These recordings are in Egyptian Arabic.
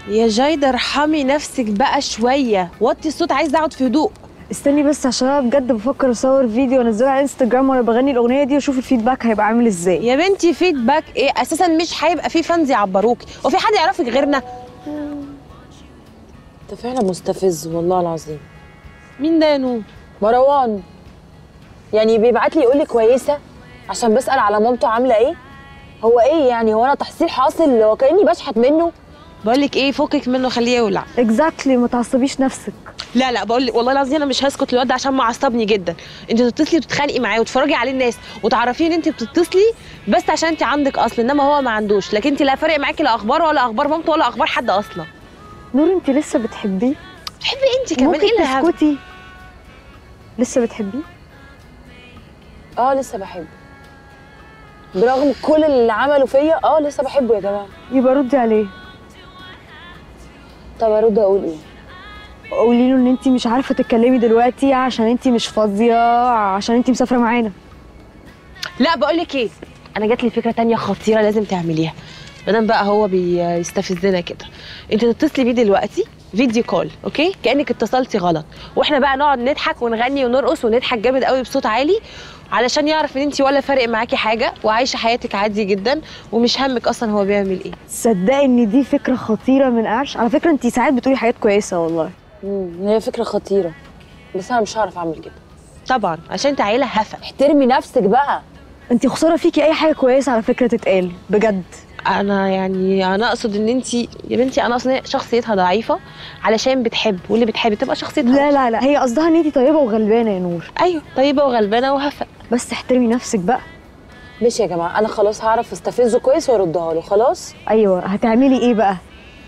يا جايدة ارحمي نفسك بقى شوية وطي الصوت عايزة اقعد في هدوء استني بس عشان انا بجد بفكر اصور فيديو وانزله على انستجرام وانا بغني الاغنيه دي واشوف الفيدباك هيبقى عامل ازاي يا بنتي فيدباك ايه اساسا مش هيبقى في فانز يعبروكي وفي حد يعرفك غيرنا انت فعلا مستفز والله العظيم مين ده يا نور مروان يعني بيبعت لي يقول لي كويسه عشان بسال على مامته عامله ايه هو ايه يعني هو انا تحصيل حاصل وكاني بشحت منه بقول لك ايه فكك منه خليه يولع اكزاكتلي ما تعصبيش نفسك لا لا بقول لك والله العظيم انا مش هسكت للواد ده عشان معصبني جدا انت تتصلي وتتخانقي معاه وتتفرجي عليه الناس وتعرفيه ان انت بتتصلي بس عشان انت عندك اصل انما هو ما عندوش لكن انت لا فارق معاكي لا اخبار ولا اخبار مامته ولا اخبار حد اصلا نور انت لسه بتحبيه تحبي انت كمان ممكن ايه اللي هب- تسكتي لسه بتحبيه اه لسه بحبه برغم كل اللي عمله فيا اه لسه بحبه يا جماعه يبقى ردي عليه طب ارد اقول ايه قولي له ان انت مش عارفه تتكلمي دلوقتي عشان انت مش فاضيه عشان انت مسافره معانا لا بقول لك ايه انا جات لي فكره تانية خطيره لازم تعمليها مادام بقى هو بيستفزنا كده انت تتصلي بيه دلوقتي فيديو كول اوكي كانك اتصلتي غلط واحنا بقى نقعد نضحك ونغني ونرقص ونضحك جامد قوي بصوت عالي علشان يعرف ان انت ولا فارق معاكي حاجه وعايشه حياتك عادي جدا ومش همك اصلا هو بيعمل ايه تصدقي ان دي فكره خطيره من قرش على فكره انت ساعات بتقولي حاجات كويسه والله امم هي فكره خطيره بس انا مش هعرف اعمل كده طبعا عشان انت عيله هفا احترمي نفسك بقى انت خساره فيكي اي حاجه كويسه على فكره تتقال بجد انا يعني انا اقصد ان انت يا بنتي انا اصلا شخصيتها ضعيفه علشان بتحب واللي بتحب تبقى شخصيتها لا لا لا هي قصدها ان انت طيبه وغلبانه يا نور ايوه طيبه وغلبانه وهفا بس احترمي نفسك بقى ماشي يا جماعه انا خلاص هعرف استفزه كويس واردها له خلاص ايوه هتعملي ايه بقى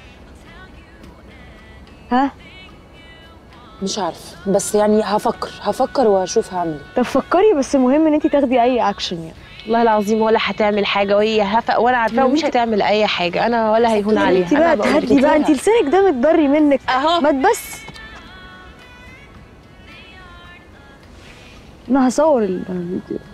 ها مش عارف بس يعني هفكر هفكر وهشوف هعمل ايه طب فكري بس المهم ان انت تاخدي اي اكشن يعني والله العظيم ولا هتعمل حاجه وهي هفا وانا عارفاها ومش هتعمل اي حاجه انا ولا هيهون عليها انت أنا بقى بقول تهدي بقى انت لسانك ده متضري منك اهو ما تبس انا هصور الفيديو